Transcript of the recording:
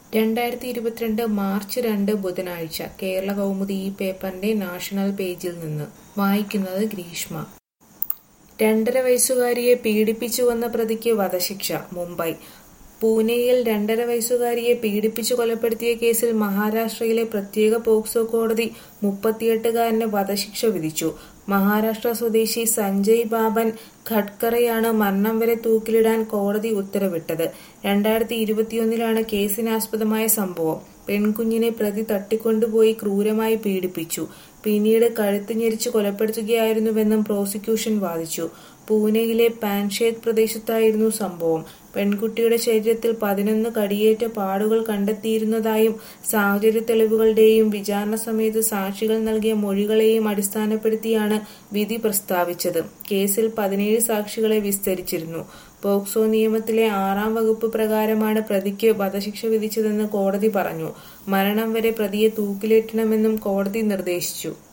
രണ്ടായിരത്തി ഇരുപത്തിരണ്ട് മാർച്ച് രണ്ട് ബുധനാഴ്ച കേരള കൗമുദി ഈ പേപ്പറിന്റെ നാഷണൽ പേജിൽ നിന്ന് വായിക്കുന്നത് ഗ്രീഷ്മ രണ്ടര വയസ്സുകാരിയെ പീഡിപ്പിച്ചുവെന്ന പ്രതിക്ക് വധശിക്ഷ മുംബൈ പൂനെയിൽ രണ്ടര വയസ്സുകാരിയെ പീഡിപ്പിച്ചു കൊലപ്പെടുത്തിയ കേസിൽ മഹാരാഷ്ട്രയിലെ പ്രത്യേക പോക്സോ കോടതി മുപ്പത്തിയെട്ടുകാരന് വധശിക്ഷ വിധിച്ചു മഹാരാഷ്ട്ര സ്വദേശി സഞ്ജയ് ബാബൻ ഖട്കറയാണ് മരണം വരെ തൂക്കിലിടാൻ കോടതി ഉത്തരവിട്ടത് രണ്ടായിരത്തി ഇരുപത്തിയൊന്നിലാണ് കേസിനാസ്പദമായ സംഭവം പെൺകുഞ്ഞിനെ പ്രതി തട്ടിക്കൊണ്ടുപോയി ക്രൂരമായി പീഡിപ്പിച്ചു പിന്നീട് കഴുത്ത് ഞെരിച്ച് കൊലപ്പെടുത്തുകയായിരുന്നുവെന്നും പ്രോസിക്യൂഷൻ വാദിച്ചു പൂനെയിലെ പാൻഷേത് പ്രദേശത്തായിരുന്നു സംഭവം പെൺകുട്ടിയുടെ ശരീരത്തിൽ പതിനൊന്ന് കടിയേറ്റ പാടുകൾ കണ്ടെത്തിയിരുന്നതായും സാഹചര്യ തെളിവുകളുടെയും വിചാരണ സമയത്ത് സാക്ഷികൾ നൽകിയ മൊഴികളെയും അടിസ്ഥാനപ്പെടുത്തിയാണ് വിധി പ്രസ്താവിച്ചത് കേസിൽ പതിനേഴ് സാക്ഷികളെ വിസ്തരിച്ചിരുന്നു പോക്സോ നിയമത്തിലെ ആറാം വകുപ്പ് പ്രകാരമാണ് പ്രതിക്ക് വധശിക്ഷ വിധിച്ചതെന്ന് കോടതി പറഞ്ഞു മരണം വരെ പ്രതിയെ തൂക്കിലേറ്റണമെന്നും കോടതി നിർദ്ദേശിച്ചു